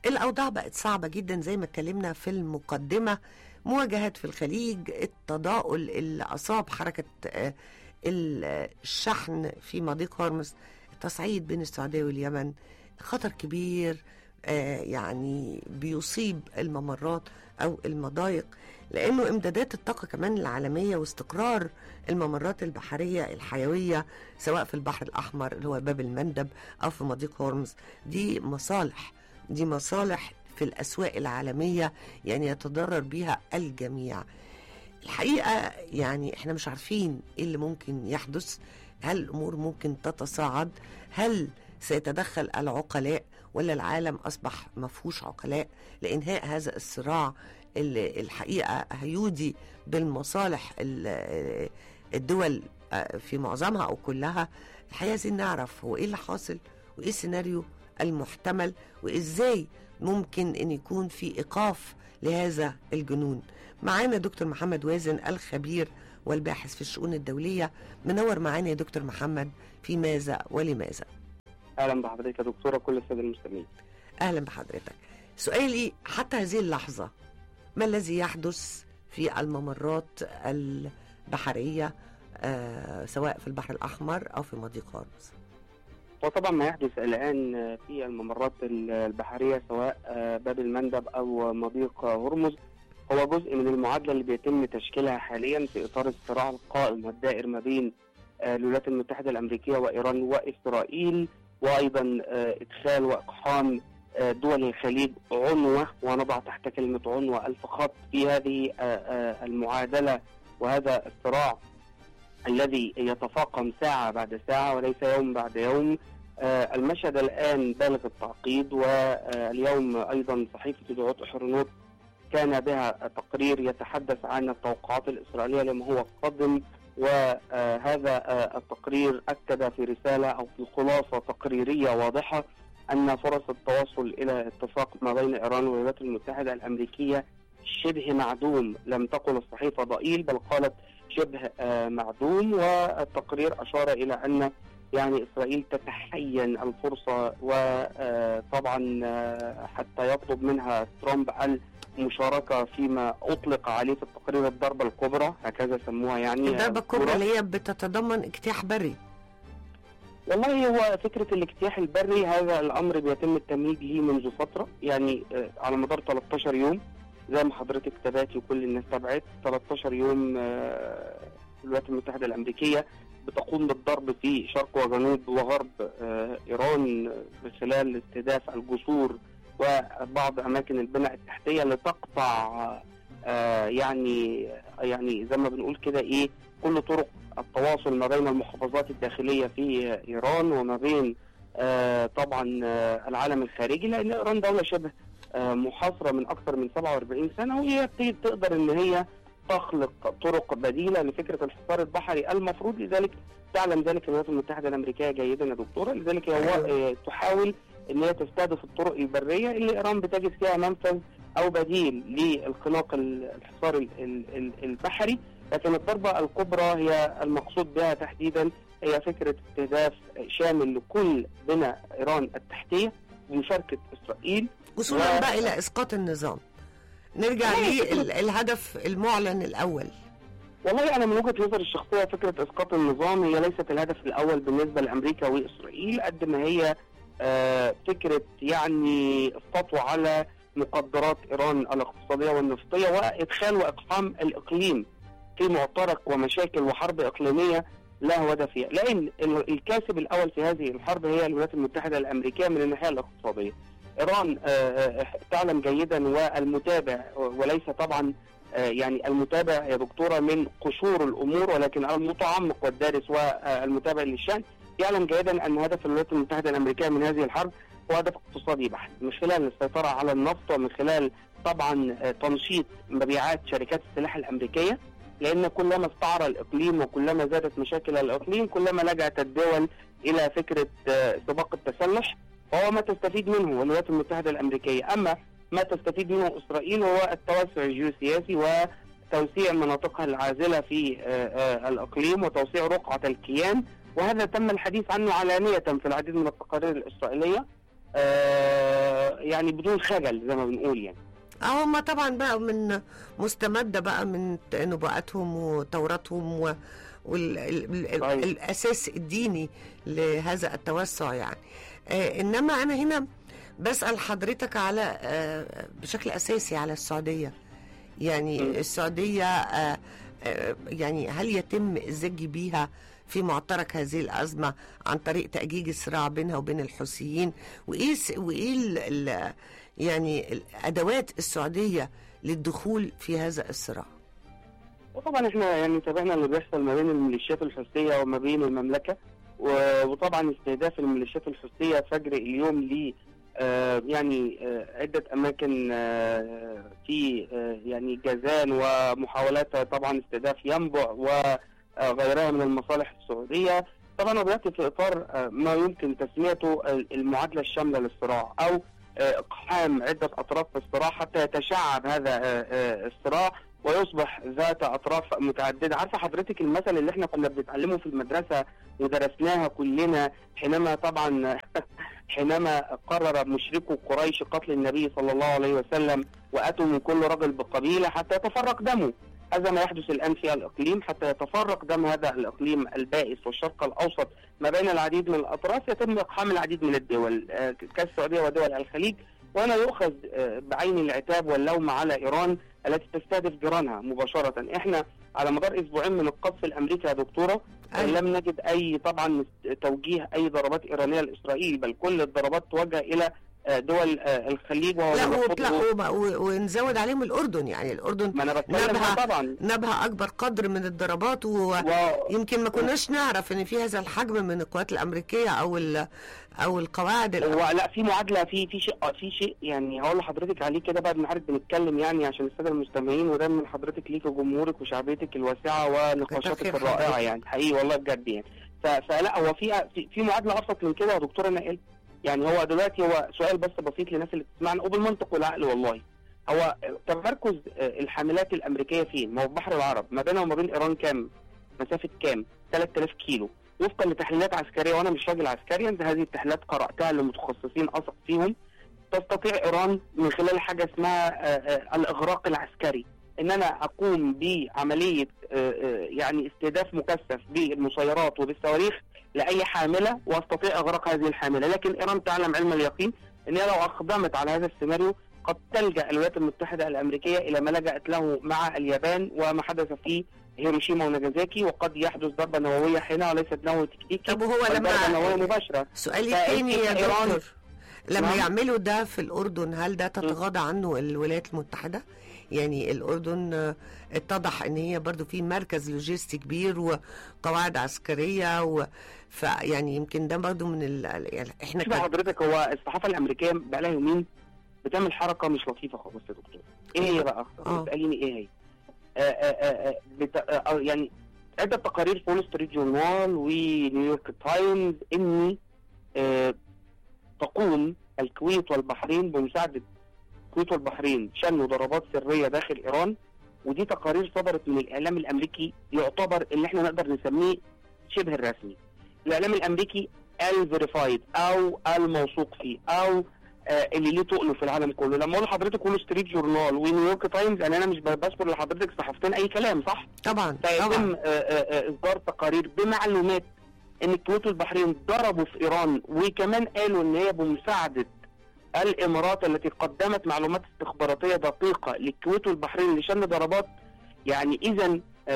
الأوضاع بقت صعبة جدا زي ما اتكلمنا في المقدمة مواجهات في الخليج التضاؤل اللي أصاب حركة آه، الشحن في مضيق هرمز التصعيد بين السعودية واليمن خطر كبير آه، يعني بيصيب الممرات أو المضايق لأنه إمدادات الطاقة كمان العالمية واستقرار الممرات البحرية الحيوية سواء في البحر الأحمر اللي هو باب المندب أو في مضيق هرمز دي مصالح دي مصالح في الأسواق العالمية يعني يتضرر بها الجميع الحقيقة يعني احنا مش عارفين ايه اللي ممكن يحدث هل الأمور ممكن تتصاعد هل سيتدخل العقلاء ولا العالم أصبح مفهوش عقلاء لإنهاء هذا الصراع اللي الحقيقة هيودي بالمصالح ال- الدول في معظمها أو كلها الحقيقة عايزين نعرف هو إيه اللي حاصل وإيه السيناريو المحتمل وإزاي ممكن أن يكون في إيقاف لهذا الجنون معانا دكتور محمد وازن الخبير والباحث في الشؤون الدولية منور معانا يا دكتور محمد في ماذا ولماذا اهلا بحضرتك يا دكتوره كل الساده المستمعين أهلا بحضرتك سؤالي حتى هذه اللحظة ما الذي يحدث في الممرات البحرية آه سواء في البحر الأحمر أو في مضيق هرمز وطبعا ما يحدث الان في الممرات البحريه سواء باب المندب او مضيق هرمز هو جزء من المعادله اللي بيتم تشكيلها حاليا في اطار الصراع القائم والدائر ما بين الولايات المتحده الامريكيه وايران واسرائيل وايضا ادخال واقحام دول الخليج عنوه ونضع تحت كلمه عنوه الف خط في هذه المعادله وهذا الصراع الذي يتفاقم ساعة بعد ساعة وليس يوم بعد يوم آه المشهد الآن بالغ التعقيد واليوم أيضا صحيفة دعوة حرنوت كان بها تقرير يتحدث عن التوقعات الإسرائيلية لما هو قادم وهذا آه التقرير أكد في رسالة أو في خلاصة تقريرية واضحة أن فرص التوصل إلى اتفاق ما بين إيران والولايات المتحدة الأمريكية شبه معدوم لم تقل الصحيفة ضئيل بل قالت شبه معدوم والتقرير اشار الى ان يعني اسرائيل تتحين الفرصه وطبعا حتى يطلب منها ترامب المشاركه فيما اطلق عليه في التقرير الضربه الكبرى هكذا سموها يعني الضربه الكبرى اللي هي بتتضمن اجتياح بري والله هو فكرة الاجتياح البري هذا الأمر بيتم التمهيد ليه منذ فترة يعني على مدار 13 يوم زي ما حضرتك تابعتي وكل الناس تابعت 13 يوم الولايات المتحده الامريكيه بتقوم بالضرب في شرق وجنوب وغرب ايران من خلال استهداف الجسور وبعض اماكن البناء التحتيه لتقطع يعني يعني زي ما بنقول كده ايه كل طرق التواصل ما بين المحافظات الداخليه في ايران وما بين طبعا العالم الخارجي لان ايران دوله شبه محاصرة من أكثر من 47 سنة وهي تقدر إن هي تخلق طرق بديلة لفكرة الحصار البحري المفروض لذلك تعلم ذلك الولايات المتحدة الأمريكية جيدا يا دكتورة لذلك هو تحاول إن هي تستهدف الطرق البرية اللي إيران بتجد فيها منفذ أو بديل للخناق الحصار البحري لكن الضربة الكبرى هي المقصود بها تحديدا هي فكرة استهداف شامل لكل بناء إيران التحتية بمشاركة إسرائيل وصولا بقى الى اسقاط النظام نرجع للهدف المعلن الاول والله انا من وجهه نظري الشخصيه فكره اسقاط النظام هي ليست الهدف الاول بالنسبه لامريكا واسرائيل قد ما هي آه فكره يعني السطو على مقدرات ايران الاقتصاديه والنفطيه وادخال واقحام الاقليم في معترك ومشاكل وحرب اقليميه لا هدف فيها لان الكاسب الاول في هذه الحرب هي الولايات المتحده الامريكيه من الناحيه الاقتصاديه ايران تعلم جيدا والمتابع وليس طبعا يعني المتابع يا دكتوره من قشور الامور ولكن المتعمق والدارس والمتابع للشان يعلم جيدا ان هدف الولايات المتحده الامريكيه من هذه الحرب هو هدف اقتصادي بحت من خلال السيطره على النفط ومن خلال طبعا تنشيط مبيعات شركات السلاح الامريكيه لان كلما استعر الاقليم وكلما زادت مشاكل الاقليم كلما لجأت الدول الى فكره سباق التسلح وهو ما تستفيد منه الولايات المتحدة الأمريكية أما ما تستفيد منه إسرائيل هو التوسع الجيوسياسي وتوسيع مناطقها العازلة في الإقليم وتوسيع رقعة الكيان وهذا تم الحديث عنه علانية في العديد من التقارير الإسرائيلية يعني بدون خجل زي ما بنقول يعني اه هم طبعا بقى من مستمده بقى من نبوءاتهم وتوراتهم و صحيح. والاساس الديني لهذا التوسع يعني آه انما انا هنا بسال حضرتك على آه بشكل اساسي على السعوديه يعني م. السعوديه آه آه يعني هل يتم الزج بيها في معترك هذه الازمه عن طريق تاجيج الصراع بينها وبين الحوثيين وايه س- وايه ال- ال- يعني الادوات السعوديه للدخول في هذا الصراع وطبعا احنا يعني تابعنا اللي بيحصل ما بين الميليشيات الحوثيه وما بين المملكه و- وطبعا استهداف الميليشيات الحوثيه فجر اليوم ل آه، يعني آه، عده اماكن آه، في آه، يعني جازان ومحاولات طبعا استهداف ينبع وغيرها من المصالح السعوديه طبعا هو بياتي في اطار آه، ما يمكن تسميته المعادله الشامله للصراع او آه، اقحام عده اطراف في الصراع حتى يتشعب هذا آه، آه، الصراع ويصبح ذات اطراف متعدده عارفه حضرتك المثل اللي احنا كنا بنتعلمه في المدرسه ودرسناها كلنا حينما طبعا حينما قرر مشركو قريش قتل النبي صلى الله عليه وسلم واتوا من كل رجل بقبيله حتى يتفرق دمه هذا ما يحدث الان في الاقليم حتى يتفرق دم هذا الاقليم البائس والشرق الاوسط ما بين العديد من الاطراف يتم اقحام العديد من الدول آه، كالسعوديه ودول الخليج وهنا يؤخذ آه، بعين العتاب واللوم على ايران التي تستهدف جيرانها مباشره احنا على مدار اسبوعين من القصف الامريكي يا دكتوره أيوة. لم نجد اي طبعا توجيه اي ضربات ايرانيه لاسرائيل بل كل الضربات توجه الى آه، دول آه، الخليج وهو لا يرفضه. وبلا- وب- و- ونزود عليهم الاردن يعني الاردن ما انا بتكلم نبهة- آه، طبعا نبها اكبر قدر من الضربات و... و... يمكن ما كناش نعرف ان في هذا الحجم من القوات الامريكيه او ال او القواعد ال- هو لا في معادله في في شيء في شيء يعني هقول لحضرتك عليه كده بعد ما حضرتك بنتكلم يعني عشان الساده المستمعين وده من حضرتك ليك وجمهورك وشعبيتك الواسعه ونقاشاتك كتر خير الرائعه حضرتك. يعني حقيقي والله بجد يعني ف- فلا هو في في- في معادله ابسط من كده يا دكتوره نائل يعني هو دلوقتي هو سؤال بس بسيط للناس اللي بتسمعنا وبالمنطق والعقل والله هو تمركز آه، الحاملات الامريكيه فين؟ ما هو في بحر العرب ما بينها وما بين ايران كام؟ مسافه كام؟ 3000 كيلو وفقا لتحليلات عسكريه وانا مش راجل عسكري انت هذه التحليلات قراتها لمتخصصين اثق فيهم تستطيع ايران من خلال حاجه اسمها آه، آه، الاغراق العسكري ان انا اقوم بعمليه آه، آه، يعني استهداف مكثف بالمسيرات وبالصواريخ لاي حامله واستطيع اغراق هذه الحامله لكن ايران تعلم علم اليقين ان هي لو اقدمت على هذا السيناريو قد تلجا الولايات المتحده الامريكيه الى ما لجات له مع اليابان وما حدث في هيروشيما وناجازاكي وقد يحدث ضربه نوويه حينها وليست نووي تكتيكي طب وهو بل ضربه نوويه لما مباشره سؤالي فأنت الثاني يا إيران- دكتور لما نعم. يعملوا ده في الاردن هل ده تتغاضى عنه الولايات المتحده يعني الاردن آه، اتضح ان هي برضو في مركز لوجستي كبير وقواعد عسكريه و فيعني يمكن ده برضو من ال... يعني احنا شوف كان- حضرتك هو الصحافه الامريكيه بقى لها يومين بتعمل حركه مش لطيفه خالص يا دكتور ايه هي بقى؟ آه. بتساليني ايه هي؟ آه آه آه آه بت... آه يعني عده تقارير في وول ستريت جورنال ونيويورك تايمز اني آه تقوم الكويت والبحرين بمساعده الكويت والبحرين شنوا ضربات سريه داخل ايران ودي تقارير صدرت من الاعلام الامريكي يعتبر اللي احنا نقدر نسميه شبه الرسمي. الاعلام الامريكي الفيريفايد او الموثوق فيه او آه اللي ليه تقله في العالم كله لما اقول لحضرتك وول ستريت جورنال ونيويورك تايمز يعني انا مش بذكر لحضرتك صحافتين اي كلام صح؟ طبعا فيتم طبعا آه، آه، آه، اصدار تقارير بمعلومات ان الكويت والبحرين ضربوا في ايران وكمان قالوا ان هي بمساعده الامارات التي قدمت معلومات استخباراتيه دقيقه للكويت والبحرين لشن ضربات يعني اذا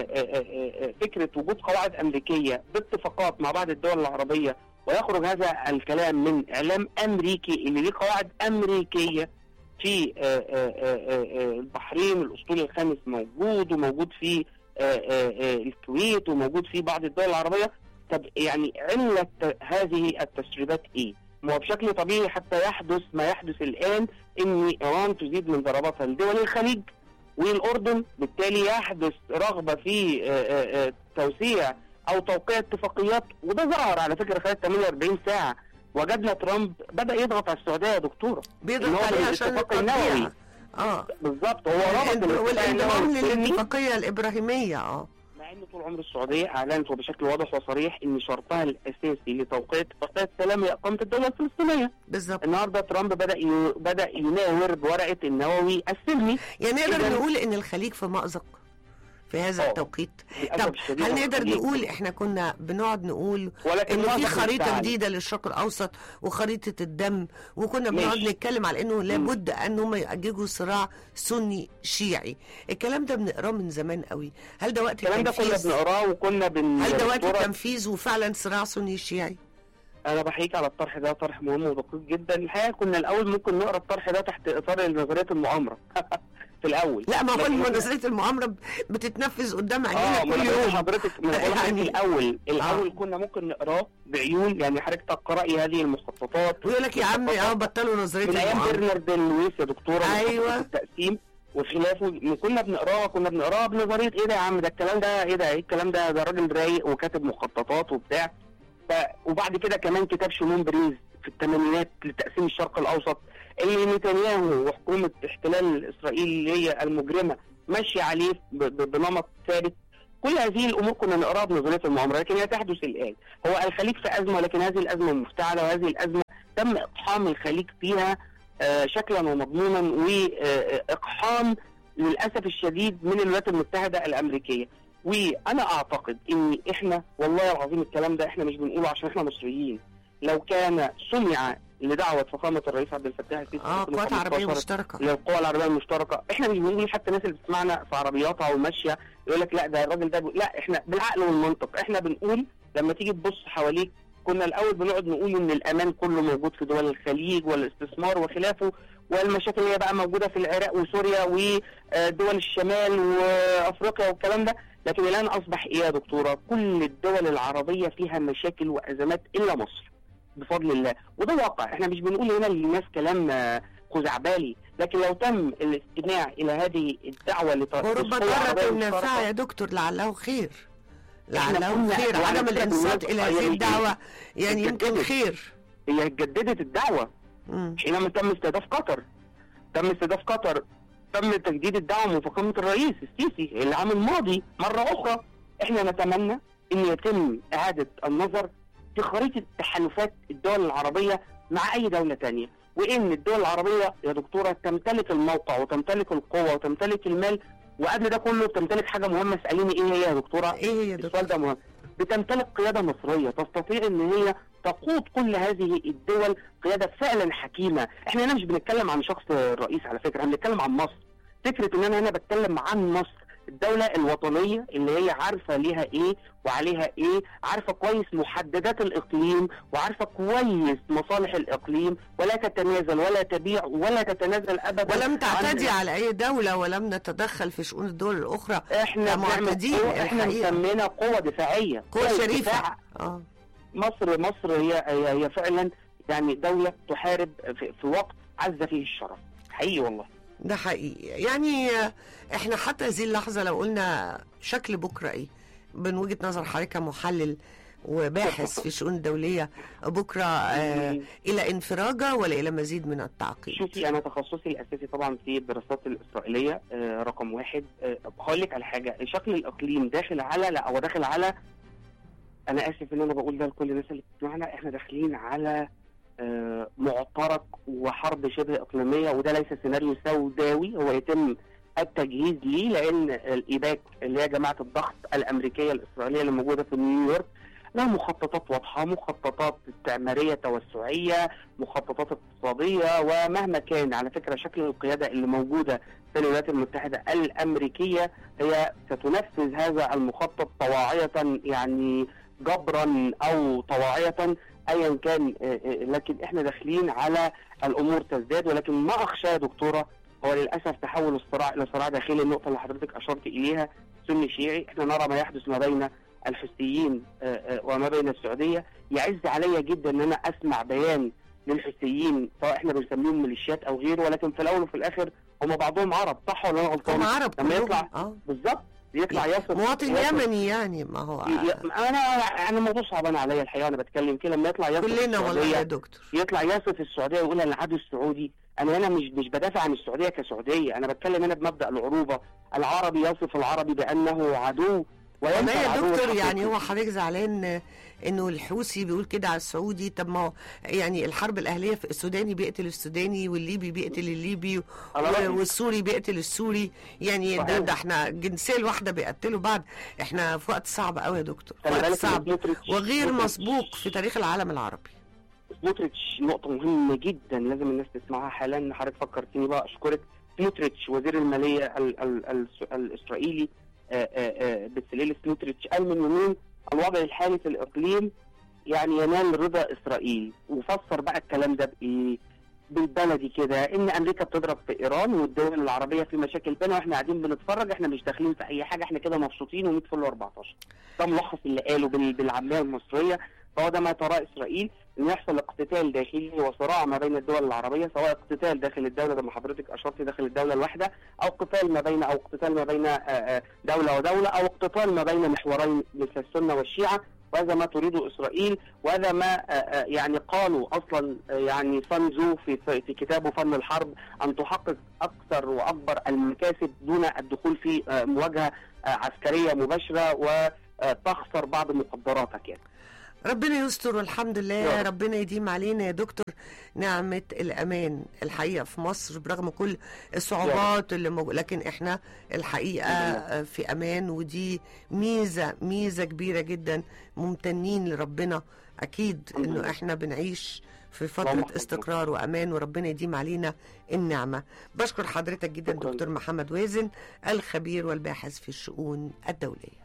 فكره وجود قواعد امريكيه باتفاقات مع بعض الدول العربيه ويخرج هذا الكلام من اعلام امريكي اللي ليه قواعد امريكيه في آه، آه، آه، آه، البحرين الاسطول الخامس موجود وموجود في آه، آه، آه، الكويت وموجود في بعض الدول العربيه طب يعني علة هذه التسريبات ايه؟ ما هو بشكل طبيعي حتى يحدث ما يحدث الان ان ايران تزيد من ضرباتها لدول الخليج والاردن بالتالي يحدث رغبه في آه، آه، آه، توسيع او توقيع اتفاقيات وده ظهر على فكره خلال 48 ساعه وجدنا ترامب بدا يضغط على السعوديه يا دكتوره إن بيضغط هو عليه عشان بالاتفاق التطبيع النووي. اه بالظبط هو ربط الاتفاق والانضمام النووي السني للاتفاقيه الابراهيميه اه مع ان ان طول عمر السعوديه اعلنت وبشكل واضح وصريح ان شرطها الاساسي لتوقيع اتفاقيه السلام هي اقامه الدوله الفلسطينيه بالظبط النهارده ترامب بدا ي... بدا يناور بورقه النووي السلمي يعني نقدر إذن- نقول ان الخليج في مأزق في هذا آه. التوقيت للأسف طب الشديد هل هو نقدر الخليج. نقول احنا كنا بنقعد نقول ولكن ان في معظم خريطه الفعل- جديده للشرق الاوسط وخريطه الدم وكنا بنقعد ماشي. نتكلم على انه لابد ان هم يأججوا صراع سني شيعي الكلام ده بنقراه من زمان قوي هل ده وقت الكلام ده كنا التنفيذ بنقراه وكنا بن هل ده وقت دكتورة، التنفيذ وفعلا صراع سني شيعي انا بحييك على الطرح ده طرح مهم ودقيق جدا الحقيقه كنا الاول ممكن نقرا الطرح ده تحت اطار نظريه المؤامره في الاول لا ما هو لكن- نظريه المؤامره ب- بتتنفذ قدام اه عينينا ما كل أنا بقول يوم لحضرتك ما أنا بقول لحضرتك يعني- الاول الاول آه. كنا ممكن نقراه بعيون يعني حضرتك تقراي هذه المخططات ويقول لك يا عم اه بطلوا نظريه من ايام المؤامره برنارد لويس يا دكتوره أيوة. مخططات التقسيم وخلافه م- كنا بنقراها كنا بنقراها بنظريه ايه ده يا عم ده الكلام ده ايه ده ايه الكلام ده ده راجل رايق وكاتب مخططات وبتاع ف... وبعد كده كمان كتاب شمون بريز في الثمانينات لتقسيم الشرق الاوسط اللي نتنياهو وحكومه احتلال اسرائيل اللي هي المجرمه ماشيه عليه ب... ب... بنمط ثابت كل هذه الامور كنا نقراها بنظريه المؤامره لكن هي تحدث الان هو الخليج في ازمه ولكن هذه الازمه مفتعله وهذه الازمه تم اقحام الخليج فيها آه، شكلا ومضمونا واقحام للاسف الشديد من الولايات المتحده الامريكيه وانا اعتقد ان احنا والله العظيم الكلام ده احنا مش بنقوله عشان احنا مصريين لو كان سمع لدعوه فخامه الرئيس عبد الفتاح السيسي اه في قوات عربيه 2015 مشتركه للقوى العربيه المشتركه احنا مش بنقول حتى الناس اللي بتسمعنا في عربياتها وماشيه يقول لك لا ده الراجل ده بيقول- لا احنا بالعقل والمنطق احنا بنقول لما تيجي تبص حواليك كنا الاول بنقعد نقول ان الامان كله موجود في دول الخليج والاستثمار وخلافه والمشاكل اللي هي بقى موجوده في العراق وسوريا ودول الشمال وافريقيا والكلام ده لكن الان اصبح ايه يا دكتوره كل الدول العربيه فيها مشاكل وازمات الا مصر بفضل الله وده واقع احنا مش بنقول هنا للناس كلام آه، خزعبلي لكن لو تم الاستماع الى هذه الدعوه لت- ورب للقوى ضارة العربية نافعة المشتركة، يا دكتور لعله خير إحنا لعله كنا- خير وعلى عدم فكرة الانصات بالمناسبة الى يعني هذه الدعوة يعني يمكن اتجددت. خير هي جددت الدعوه مم. حينما تم استهداف قطر تم استهداف قطر تم تجديد الدعوه من فخامه الرئيس السيسي العام الماضي مره اخرى احنا نتمنى ان يتم اعاده النظر في خريطه تحالفات الدول العربيه مع اي دوله تانية وان الدول العربيه يا دكتوره تمتلك الموقع وتمتلك القوه وتمتلك المال وقبل ده كله بتمتلك حاجه مهمه اساليني ايه هي يا دكتوره ايه هي يا دكتور السؤال ده مهم بتمتلك قياده مصريه تستطيع ان هي تقود كل هذه الدول قياده فعلا حكيمه احنا هنا مش بنتكلم عن شخص الرئيس على فكره احنا بنتكلم عن مصر فكره ان انا هنا بتكلم عن مصر الدولة الوطنية اللي هي عارفة ليها ايه وعليها ايه عارفة كويس محددات الاقليم وعارفة كويس مصالح الاقليم ولا تتنازل ولا تبيع ولا تتنازل ابدا ولم عن- تعتدي على اي دولة ولم نتدخل في شؤون الدول الاخرى احنا بنعمل كمعتدين قوة- احنا الحقيقة. مسمينا قوة دفاعية قوة قوة شريفة دفاع. اه مصر مصر هي هي, هي فعلا يعني دولة تحارب في, في وقت عز فيه الشرف حقيقي والله ده حقيقي يعني آه، احنا حتى هذه اللحظة لو قلنا شكل بكرة ايه من وجهة نظر حضرتك كمحلل وباحث في الشؤون الدولية بكرة آه إلى انفراجة ولا إلى مزيد من التعقيد شوفي انا تخصصي الاساسي طبعا في الدراسات الاسرائيليه آه، رقم واحد آه، هقول لك على حاجه شكل الاقليم داخل على لا هو داخل على انا اسف ان انا بقول ده لكل الناس اللي بتسمعنا احنا داخلين على آه، معترك وحرب شبه اقليميه وده ليس سيناريو سوداوي هو يتم التجهيز ليه لان الايباك اللي هي جماعه الضغط الامريكيه الاسرائيليه اللي موجوده في نيويورك لها مخططات واضحه مخططات استعماريه توسعيه مخططات اقتصاديه ومهما كان على فكره شكل القياده اللي موجوده في الولايات المتحده الامريكيه هي ستنفذ هذا المخطط طواعيه يعني جبرا او طواعيه ايا كان آه، آه، لكن احنا داخلين على الامور تزداد ولكن ما اخشى يا دكتوره هو للاسف تحول الصراع الى صراع داخلي النقطه اللي حضرتك اشرت اليها سني شيعي احنا نرى ما يحدث ما بين الحوثيين آه، آه، وما بين السعوديه يعز عليا جدا ان انا اسمع بيان للحوثيين سواء احنا بنسميهم ميليشيات او غيره ولكن في الاول وفي الاخر هم بعضهم عرب صح ولا انا غلطان؟ هم عرب لما كلهم يطلع اه بالظبط يطلع يصف مواطن يصف- يمني يعني ما هو ي- انا انا الموضوع صعبان عليا الحقيقه وانا بتكلم كده لما يطلع يصف كلنا والله السعودية- يا دكتور يطلع يصف السعوديه ويقول انا العدو السعودي انا هنا مش مش بدافع عن السعوديه كسعوديه انا بتكلم هنا بمبدا العروبه العربي يصف العربي بانه عدو وينسى والله يا العدو دكتور الحقيقي. يعني هو حضرتك زعلان انه الحوثي بيقول كده على السعودي طب ما هو يعني الحرب الاهليه في السوداني بيقتل السوداني والليبي بيقتل الليبي على رأيي. و- والسوري بيقتل السوري يعني ده, صحيح. ده احنا الجنسيه الواحده بيقتلوا بعض احنا في وقت صعب قوي يا دكتور خلي وقت بالك إن صعب سموتريتش- وغير سموتريتش- مسبوق في تاريخ العالم العربي سموتريتش نقطة مهمة جدا لازم الناس تسمعها حالا حضرتك فكرتني بقى أشكرك سموتريتش وزير المالية ال ال ال الإسرائيلي آه، آه، آه، بتسليل سموتريتش قال من يومين الوضع الحالي في الإقليم يعني ينال رضا إسرائيل وفسر بقى الكلام ده بإيه؟ بالبلدي كده ان امريكا بتضرب في ايران والدول العربيه في مشاكل بينا واحنا قاعدين بنتفرج احنا مش داخلين في اي حاجه احنا كده مبسوطين و100 فل 14 ده ملخص اللي قاله بال- بالعاميه المصريه فهو ده ما تراه اسرائيل ان يحصل اقتتال داخلي وصراع ما بين الدول العربيه سواء اقتتال داخل الدوله زي ما حضرتك اشرت داخل الدوله الواحده او قتال ما بين او اقتتال ما بين آه، آه، دوله ودوله او اقتتال ما بين محورين مثل السنه والشيعه وهذا ما تريده اسرائيل وهذا ما آه، آه، يعني قالوا اصلا آه، يعني سانزو في في كتابه فن الحرب ان تحقق اكثر واكبر المكاسب دون الدخول في آه، مواجهه آه، عسكريه مباشره وتخسر بعض مقدراتك يعني ربنا يستر والحمد لله يا رب. ربنا يديم علينا يا دكتور نعمة الأمان الحقيقة في مصر برغم كل الصعوبات اللي موجودة لكن احنا الحقيقة الحمد آه، في أمان ودي ميزة ميزة كبيرة جدا ممتنين لربنا أكيد الحمد إنه لله. احنا بنعيش في اللهم فترة حفظنا. استقرار وأمان وربنا يديم علينا النعمة بشكر حضرتك جدا شكراً. دكتور محمد وازن الخبير والباحث في الشؤون الدولية